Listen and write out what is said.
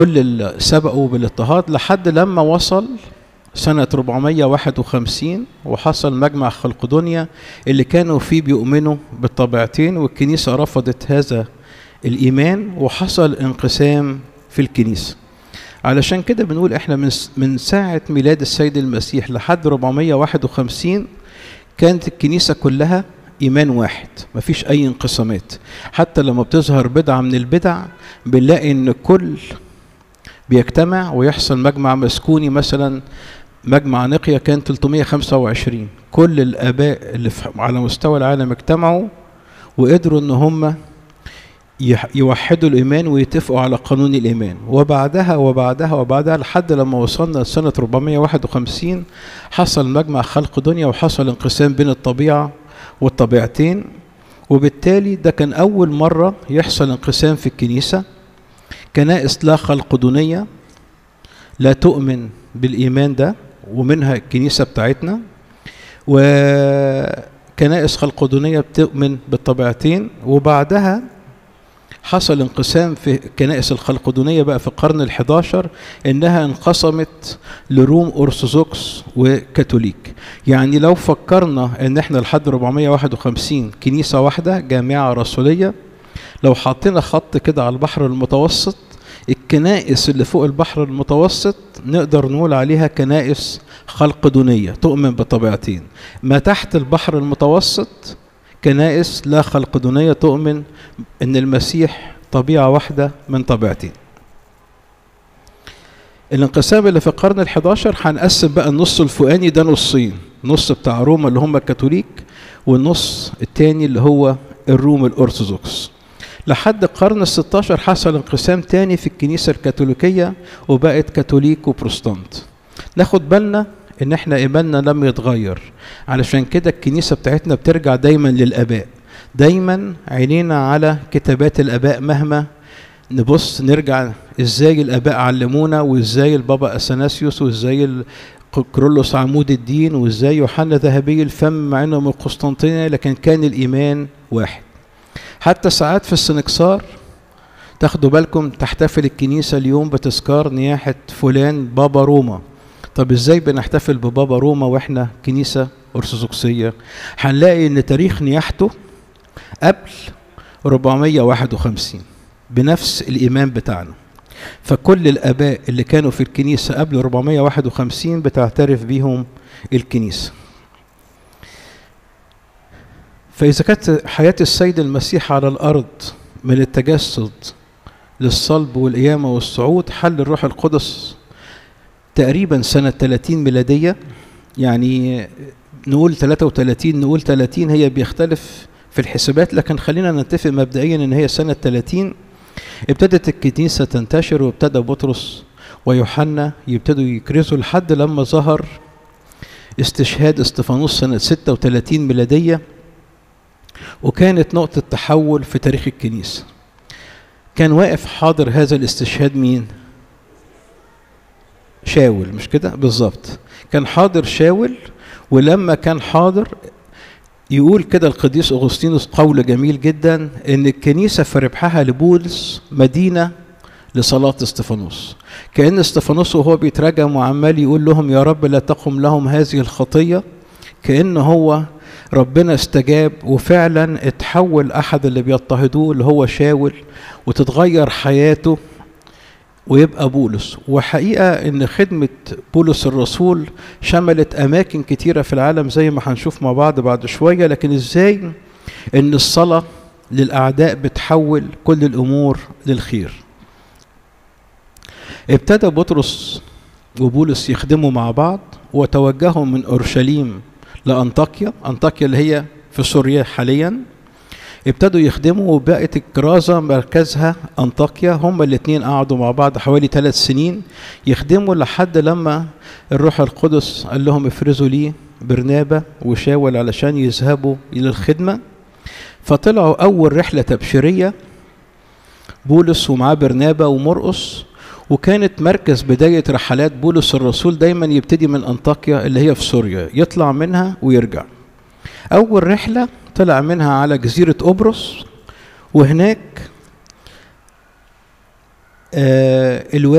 كل اللي سبقوا بالاضطهاد لحد لما وصل سنة 451 وحصل مجمع خلقدونيا اللي كانوا فيه بيؤمنوا بالطبيعتين والكنيسة رفضت هذا الإيمان وحصل انقسام في الكنيسة علشان كده بنقول احنا من من ساعة ميلاد السيد المسيح لحد 451 كانت الكنيسة كلها إيمان واحد مفيش أي انقسامات حتى لما بتظهر بدعة من البدع بنلاقي إن كل بيجتمع ويحصل مجمع مسكوني مثلا مجمع نقيا كان 325 كل الآباء اللي على مستوى العالم اجتمعوا وقدروا إن هم يوحدوا الإيمان ويتفقوا على قانون الإيمان وبعدها وبعدها وبعدها لحد لما وصلنا لسنة 451 حصل مجمع خلق دنيا وحصل انقسام بين الطبيعة والطبيعتين وبالتالي ده كان أول مرة يحصل انقسام في الكنيسة كنائس لا خلقدونية لا تؤمن بالإيمان ده ومنها الكنيسة بتاعتنا وكنائس خلقدونية بتؤمن بالطبيعتين وبعدها حصل انقسام في كنائس الخلقدونية بقى في القرن الحداشر إنها انقسمت لروم أرثوذكس وكاثوليك يعني لو فكرنا إن إحنا لحد 451 كنيسة واحدة جامعة رسولية لو حطينا خط كده على البحر المتوسط الكنائس اللي فوق البحر المتوسط نقدر نقول عليها كنائس خلقدونية تؤمن بطبيعتين ما تحت البحر المتوسط كنائس لا خلقدونية تؤمن ان المسيح طبيعة واحدة من طبيعتين الانقسام اللي في القرن الحداشر هنقسم بقى النص الفوقاني ده نصين نص بتاع روما اللي هم الكاثوليك والنص التاني اللي هو الروم الأرثوذكس لحد القرن الستاشر حصل انقسام تاني في الكنيسة الكاثوليكية وبقت كاثوليك وبروستانت ناخد بالنا ان احنا ايماننا لم يتغير علشان كده الكنيسة بتاعتنا بترجع دايما للاباء دايما عينينا على كتابات الاباء مهما نبص نرجع ازاي الاباء علمونا وازاي البابا اثناسيوس وازاي كرولوس عمود الدين وازاي يوحنا ذهبي الفم مع انه من القسطنطينيه لكن كان الايمان واحد حتى ساعات في السنكسار تاخدوا بالكم تحتفل الكنيسه اليوم بتذكار نياحه فلان بابا روما طب ازاي بنحتفل ببابا روما واحنا كنيسه ارثوذكسيه هنلاقي ان تاريخ نياحته قبل 451 بنفس الايمان بتاعنا فكل الاباء اللي كانوا في الكنيسه قبل 451 بتعترف بيهم الكنيسه فاذا كانت حياه السيد المسيح على الارض من التجسد للصلب والقيامه والصعود حل الروح القدس تقريبا سنه 30 ميلاديه يعني نقول 33 نقول 30 هي بيختلف في الحسابات لكن خلينا نتفق مبدئيا ان هي سنه 30 ابتدت الكنيسه تنتشر وابتدى بطرس ويوحنا يبتدوا يكرزوا لحد لما ظهر استشهاد استفانوس سنه 36 ميلاديه وكانت نقطه تحول في تاريخ الكنيسه كان واقف حاضر هذا الاستشهاد مين شاول مش كده بالظبط كان حاضر شاول ولما كان حاضر يقول كده القديس اغسطينوس قول جميل جدا ان الكنيسه في ربحها لبولس مدينه لصلاه استفانوس كان استفانوس وهو بيترجم وعمال يقول لهم يا رب لا تقم لهم هذه الخطيه كان هو ربنا استجاب وفعلا اتحول احد اللي بيضطهدوه اللي هو شاول وتتغير حياته ويبقى بولس وحقيقة ان خدمة بولس الرسول شملت اماكن كتيرة في العالم زي ما هنشوف مع بعض بعد شوية لكن ازاي ان الصلاة للاعداء بتحول كل الامور للخير ابتدى بطرس وبولس يخدموا مع بعض وتوجهوا من اورشليم لانطاكيا انطاكيا اللي هي في سوريا حاليا ابتدوا يخدموا وبقت الكرازة مركزها أنطاكيا هما الاثنين قعدوا مع بعض حوالي ثلاث سنين يخدموا لحد لما الروح القدس قال لهم افرزوا لي برنابة وشاول علشان يذهبوا إلى الخدمة فطلعوا أول رحلة تبشيرية بولس ومعاه برنابة ومرقس وكانت مركز بداية رحلات بولس الرسول دايما يبتدي من أنطاكيا اللي هي في سوريا يطلع منها ويرجع أول رحلة طلع منها على جزيرة قبرص وهناك آه